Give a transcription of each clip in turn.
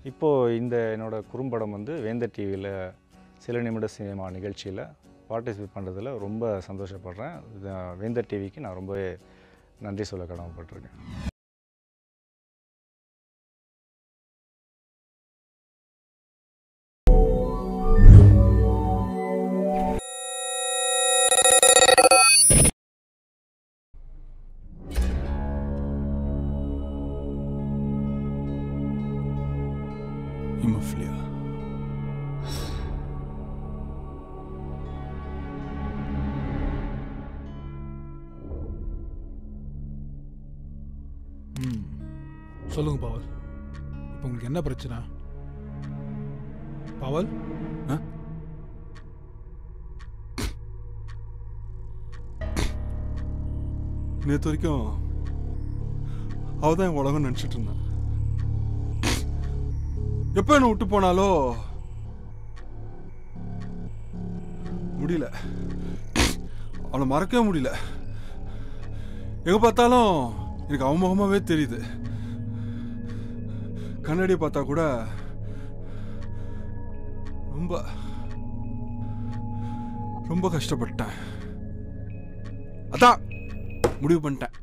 இப்போது இந்த என்னோட குறும்படம் வந்து வேந்தர் டிவியில் சில நிமிட சினிமா நிகழ்ச்சியில் பார்ட்டிசிபேட் பண்ணுறதுல ரொம்ப சந்தோஷப்படுறேன் இது வேந்தர் டிவிக்கு நான் ரொம்பவே நன்றி சொல்ல கடமைப்பட்டிருக்கேன் Hemophilia. ம் சொல்லுங்க பவல் இப்போ உங்களுக்கு என்ன பிரச்சனை பவல் ஆ? நேற்று வரைக்கும் அவ தான் என் உலகம் நினச்சிட்டு இருந்தேன் எப்போ என்னை விட்டு போனாலோ முடியல அவளை மறக்கவே முடியல எங்க பார்த்தாலும் எனக்கு அவமுகமாவே தெரியுது கண்ணாடியை பார்த்தா கூட ரொம்ப ரொம்ப கஷ்டப்பட்டேன் அதான் முடிவு பண்ணிட்டேன்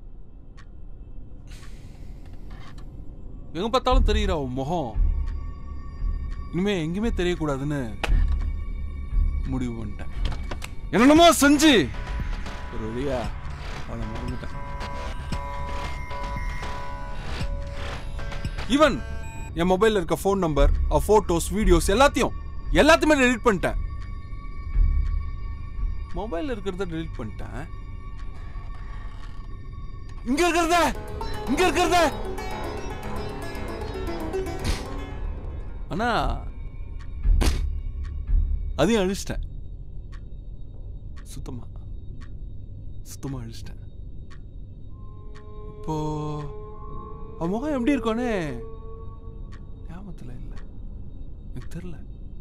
எங்க பார்த்தாலும் தெரியுற அவன் முகம் இனிமே எங்கேயுமே தெரியக்கூடாதுன்னு முடிவு பண்ணிட்டேன் என்னென்னமோ செஞ்சு ஒரு வழியா அவனை மறந்துட்டேன் ஈவன் என் மொபைல்ல இருக்க ஃபோன் நம்பர் ஃபோட்டோஸ் வீடியோஸ் எல்லாத்தையும் எல்லாத்தையுமே டெலீட் பண்ணிட்டேன் மொபைல்ல இருக்கிறத டெலீட் பண்ணிட்டேன் இங்க இருக்கிறத இங்க இருக்கிறத ஆனா அதையும் அழிச்சிட்டேன் சுத்தமா சுத்தமா அழிச்சிட்டேன் இப்போ அவன் முகம் எப்படி இருக்கானே ஞாபகத்தில் இல்லை எனக்கு தெரியல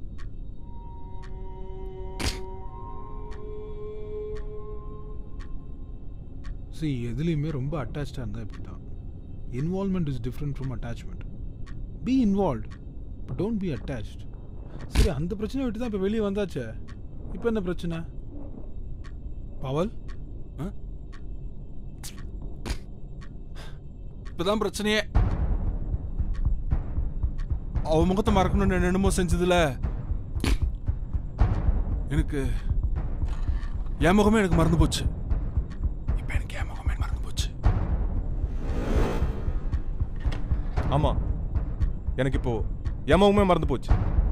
சி எதுலேயுமே ரொம்ப அட்டாச்சாக இருந்தால் இப்படி தான் involvement is different from attachment be involved but don't be attached சரி அந்த பிரச்சனையை விட்டு தான் இப்போ வெளியே வந்தாச்சே இப்போ என்ன பிரச்சனை பவல் இப்பதான் பிரச்சனையே அவ முகத்தை மறக்கணும்னு என்னென்னமோ செஞ்சதுல எனக்கு என் முகமே எனக்கு மறந்து போச்சு இப்ப எனக்கு என் முகமே மறந்து போச்சு ஆமாம் எனக்கு இப்போ எமவுமே மறந்து போச்சு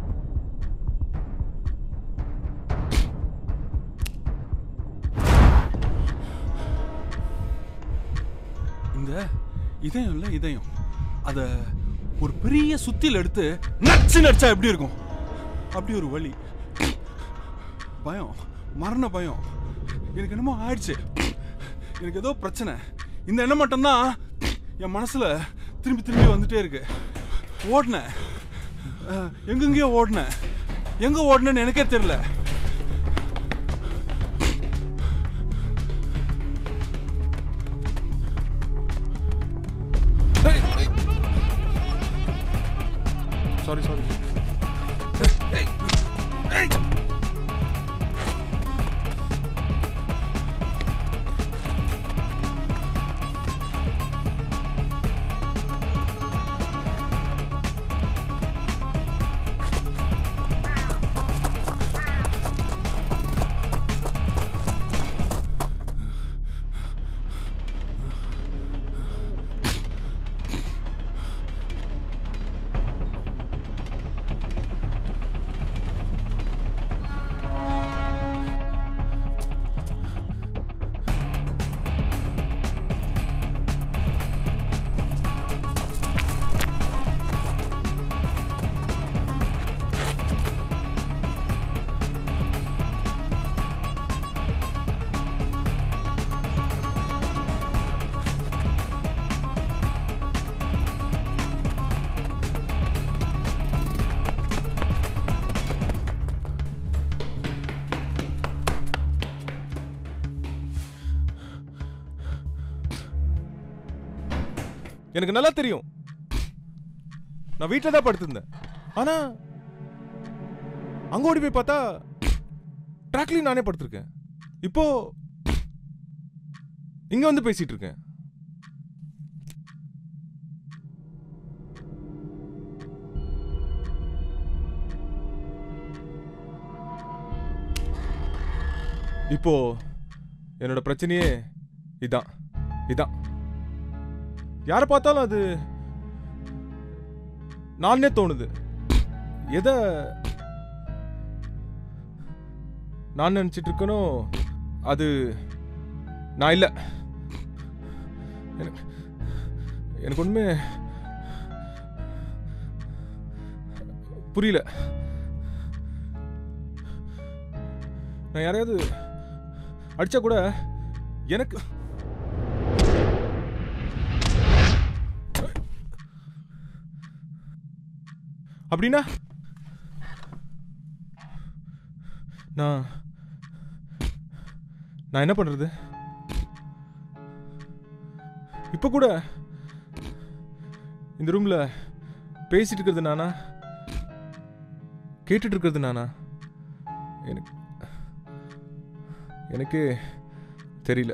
இந்த இதயம் இல்ல இதயம் அத ஒரு பெரிய சுத்தியில் எடுத்து நச்சு நடிச்சா எப்படி இருக்கும் அப்படி ஒரு வலி பயம் மரண பயம் எனக்கு என்னமோ ஆயிடுச்சு எனக்கு ஏதோ பிரச்சனை இந்த எண்ணம் மட்டும்தான் என் மனசுல திரும்பி திரும்பி வந்துட்டே இருக்கு ஓடினேன் அஹ், எங்கெங்கேயோ ஓடினேன் எங்க ஓடினேன்னு எனக்கே தெரியல சாரி சாரி எனக்கு நல்லா தெரியும் நான் வீட்டில் தான் படுத்திருந்தேன் ஆனா அங்க ஓடி போய் பார்த்தா ட்ராக்லயும் நானே படுத்திருக்கேன் இப்போ இங்க வந்து பேசிட்டு இருக்கேன் இப்போ என்னோட பிரச்சனையே இதான் இதான் யாரை பார்த்தாலும் அது நானே தோணுது எதை நான் நினச்சிட்டு இருக்கனோ அது நான் இல்லை எனக்கு எனக்கு ஒன்றுமே புரியல நான் யாரையாவது அடிச்சா கூட எனக்கு அப்படின்னா நான் நான் என்ன பண்றது இப்ப கூட இந்த ரூம்ல பேசிட்டு இருக்கிறது நானா கேட்டுட்டு இருக்கிறது நானா எனக்கு எனக்கே தெரியல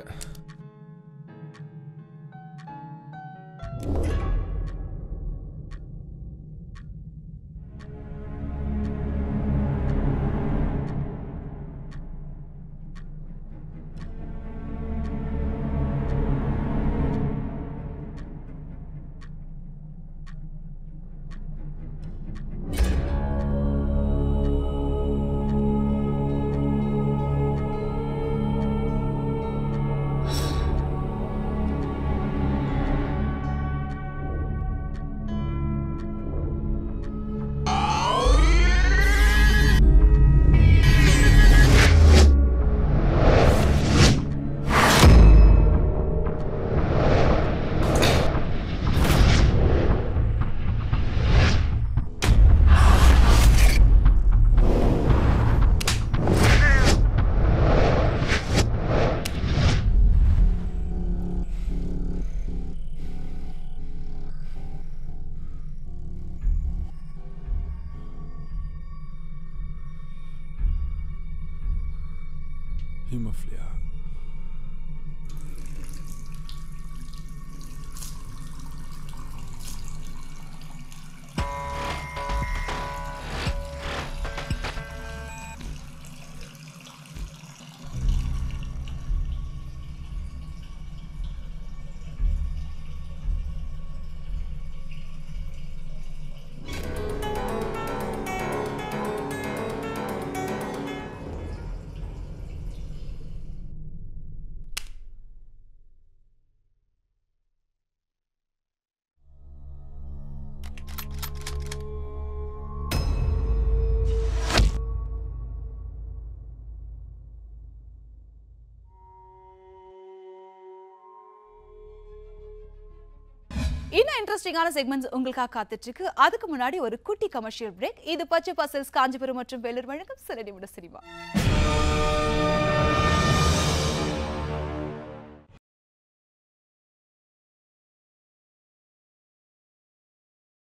ஹீமோஃபிலியா இன்னும் இன்ட்ரெஸ்டிங்கான செக்மெண்ட்ஸ் உங்களுக்காக காத்துட்டு இருக்கு அதுக்கு முன்னாடி ஒரு குட்டி கமர்ஷியல் பிரேக் இது பச்சை பசல்ஸ் காஞ்சிபுரம் மற்றும் வேலூர் வழங்கும் சில நிமிட சினிமா